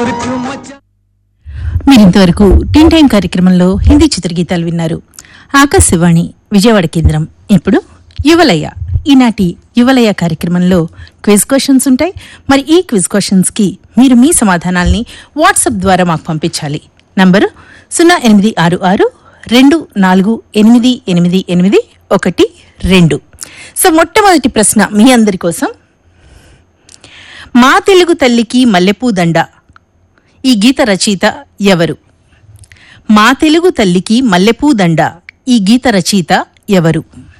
మీరింతవరకు టీన్ టైం కార్యక్రమంలో హిందీ చిత్రగీతాలు విన్నారు ఆకాశవాణి విజయవాడ కేంద్రం ఇప్పుడు యువలయ ఈనాటి యువలయ కార్యక్రమంలో క్విజ్ క్వశ్చన్స్ ఉంటాయి మరి ఈ క్విజ్ క్వశ్చన్స్ కి మీరు మీ సమాధానాల్ని వాట్సాప్ ద్వారా మాకు పంపించాలి నంబరు సున్నా ఎనిమిది ఆరు ఆరు రెండు నాలుగు ఎనిమిది ఎనిమిది ఎనిమిది ఒకటి రెండు సో మొట్టమొదటి ప్రశ్న మీ అందరి కోసం మా తెలుగు తల్లికి మల్లెపూ దండ ఈ గీత రచయిత ఎవరు మా తెలుగు తల్లికి మల్లెపూ దండ ఈ గీత రచయిత ఎవరు